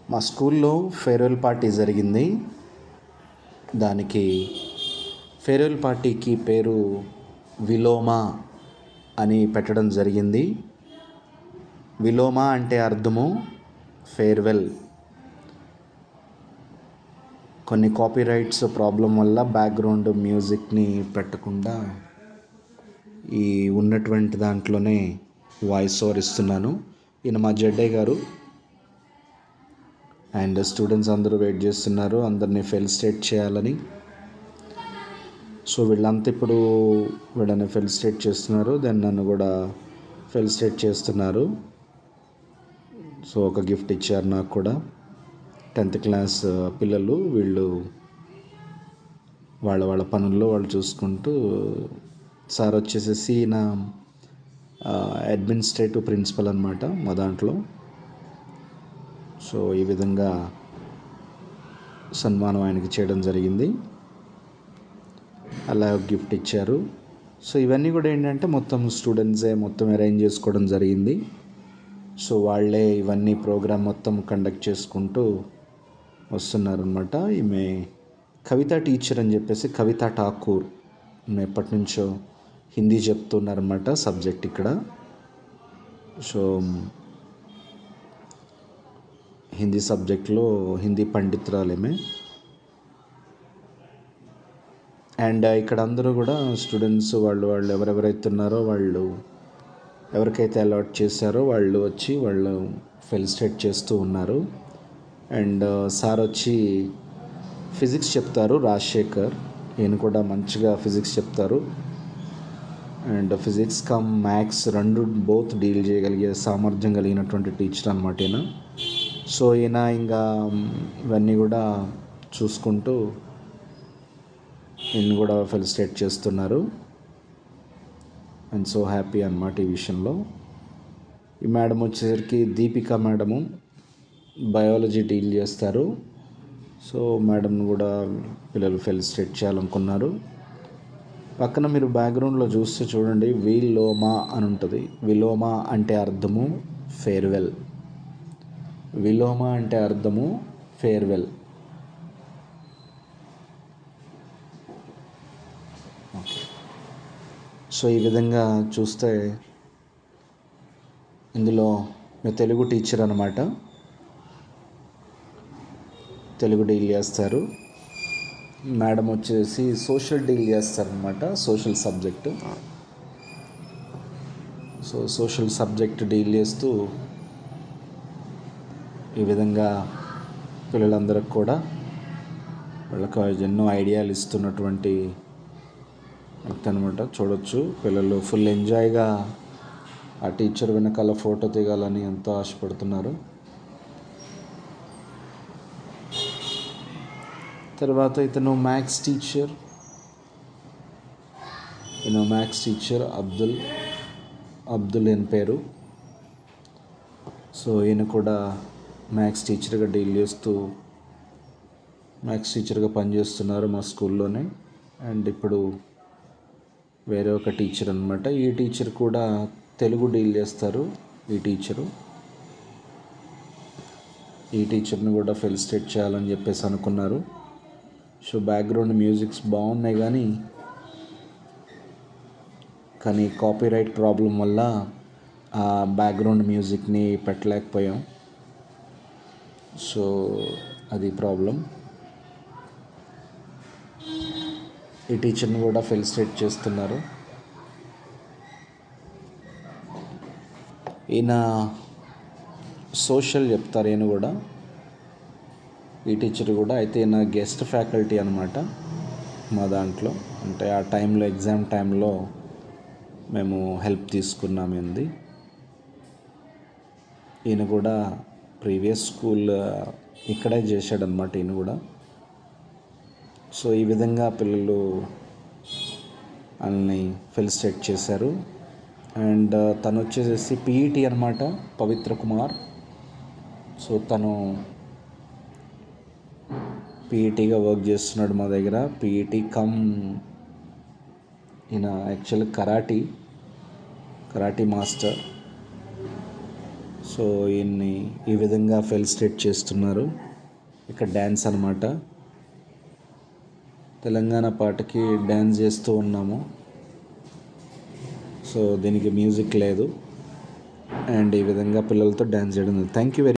మా స్కూల్లో farewell party జరిగింది దానికి ఫేర్వెల్ పార్టీకి పేరు విలోమ అని పెట్టడం జరిగింది విలోమ అంటే అర్థము ఫేర్వెల్ కొన్ని కాపీరైట్స్ ప్రాబ్లం వల్ల బ్యాక్గ్రౌండ్ మ్యూజిక్ని పెట్టకుండా ఈ ఉన్నటువంటి దాంట్లోనే వాయిస్ ఓవర్ ఇస్తున్నాను ఈయన మా జడ్డే గారు అండ్ స్టూడెంట్స్ అందరూ వెయిట్ చేస్తున్నారు అందరినీ ఫెలిసిటేట్ చేయాలని సో వీళ్ళంతా ఇప్పుడు వీళ్ళని ఫెలిసిటేట్ చేస్తున్నారు దెన్ నన్ను కూడా ఫెలిసిటేట్ చేస్తున్నారు సో ఒక గిఫ్ట్ ఇచ్చారు నాకు కూడా టెన్త్ క్లాస్ పిల్లలు వీళ్ళు వాళ్ళ వాళ్ళ పనుల్లో వాళ్ళు చూసుకుంటూ సార్ వచ్చేసేసి నా అడ్మినిస్ట్రేటివ్ ప్రిన్సిపల్ అనమాట మా దాంట్లో సో ఈ విధంగా సన్మానం ఆయనకి చేయడం జరిగింది అలా గిఫ్ట్ ఇచ్చారు సో ఇవన్నీ కూడా ఏంటంటే మొత్తం స్టూడెంట్సే మొత్తం అరేంజ్ చేసుకోవడం జరిగింది సో వాళ్ళే ఇవన్నీ ప్రోగ్రామ్ మొత్తం కండక్ట్ చేసుకుంటూ వస్తున్నారనమాట ఈమె కవిత టీచర్ అని చెప్పేసి కవిత ఠాకూర్ ఈమె ఎప్పటి నుంచో హిందీ చెప్తున్నారన్నమాట సబ్జెక్ట్ ఇక్కడ సో హిందీ సబ్జెక్ట్లో హిందీ పండితురాలేమే అండ్ ఇక్కడ అందరూ కూడా స్టూడెంట్స్ వాళ్ళు వాళ్ళు ఎవరెవరైతే ఉన్నారో వాళ్ళు ఎవరికైతే అలాట్ చేశారో వాళ్ళు వచ్చి వాళ్ళు ఫెలిసిటేట్ చేస్తూ ఉన్నారు అండ్ సార్ వచ్చి ఫిజిక్స్ చెప్తారు రాజశేఖర్ ఈయన కూడా మంచిగా ఫిజిక్స్ చెప్తారు అండ్ ఫిజిక్స్ కమ్ మ్యాథ్స్ రెండు బోత్ డీల్ చేయగలిగే సామర్థ్యం కలిగినటువంటి టీచర్ అనమాట ఈయన సో ఈయన ఇంకా ఇవన్నీ కూడా చూసుకుంటూ ఈయన కూడా ఫెలిసిటేట్ చేస్తున్నారు అండ్ సో హ్యాపీ అనమాట ఈ విషయంలో ఈ మేడం వచ్చేసరికి దీపిక మేడము బయాలజీ డీల్ చేస్తారు సో మేడంను కూడా పిల్లలు ఫెలిసిటేట్ చేయాలనుకున్నారు పక్కన మీరు బ్యాక్గ్రౌండ్లో చూస్తే చూడండి విలోమా అని ఉంటుంది విలోమా అంటే అర్థము ఫేర్వెల్ విలోమ అంటే అర్థము ఫేర్వెల్ ఓకే సో ఈ విధంగా చూస్తే ఇందులో మీ తెలుగు టీచర్ అనమాట తెలుగు డీల్ చేస్తారు మేడం వచ్చేసి సోషల్ డీల్ చేస్తారనమాట social subject so social subject deal చేస్తూ ఈ విధంగా పిల్లలందరికి కూడా వాళ్ళకి ఎన్నో ఐడియాలు ఇస్తున్నటువంటి వ్యక్తి అనమాట చూడొచ్చు పిల్లలు ఫుల్ ఎంజాయ్గా ఆ టీచర్ వెనకాల ఫోటో దిగాలని ఎంతో ఆశపడుతున్నారు తర్వాత ఇతను మ్యాథ్స్ టీచర్ ఈయన మ్యాథ్స్ టీచర్ అబ్దుల్ అబ్దుల్ అని పేరు సో ఈయన కూడా మ్యాథ్స్ టీచర్గా డీల్ చేస్తూ మ్యాథ్స్ టీచర్గా పనిచేస్తున్నారు మా స్కూల్లోనే అండ్ ఇప్పుడు వేరే ఒక టీచర్ అనమాట ఈ టీచర్ కూడా తెలుగు డీల్ చేస్తారు ఈ టీచరు ఈ టీచర్ని కూడా ఫెలిసిటేట్ చేయాలని చెప్పేసి అనుకున్నారు సో బ్యాక్గ్రౌండ్ మ్యూజిక్స్ బాగున్నాయి కానీ కానీ కాపీరైట్ ప్రాబ్లం వల్ల ఆ బ్యాక్గ్రౌండ్ మ్యూజిక్ని పెట్టలేకపోయాం సో అది ప్రాబ్లం ఈ టీచర్ని కూడా ఫెలిసిటేట్ చేస్తున్నారు ఈయన సోషల్ చెప్తారు ఈయన కూడా ఈ టీచర్ కూడా అయితే ఈయన గెస్ట్ ఫ్యాకల్టీ అనమాట మా దాంట్లో అంటే ఆ టైంలో ఎగ్జామ్ టైంలో మేము హెల్ప్ తీసుకున్నాం ఏంది ఈయన కూడా ప్రీవియస్ స్కూల్ ఇక్కడే చేశాడనమాట ఈయన కూడా సో ఈ విధంగా పిల్లలు వాళ్ళని ఫెలిసిటేట్ చేశారు అండ్ తను వచ్చేసేసి పీఈటీ అనమాట పవిత్ర కుమార్ సో తను పీఈటీగా వర్క్ చేస్తున్నాడు మా దగ్గర పీఈటీ కమ్ ఈయన actual karate karate master so ఈయన్ని ఈ విధంగా ఫెలిసిటేట్ చేస్తున్నారు ఇక్కడ డ్యాన్స్ అనమాట తెలంగాణ పాటకి డ్యాన్స్ చేస్తూ ఉన్నాము సో దీనికి మ్యూజిక్ లేదు అండ్ ఈ విధంగా పిల్లలతో డ్యాన్స్ చేయడం థ్యాంక్ యూ వెరీ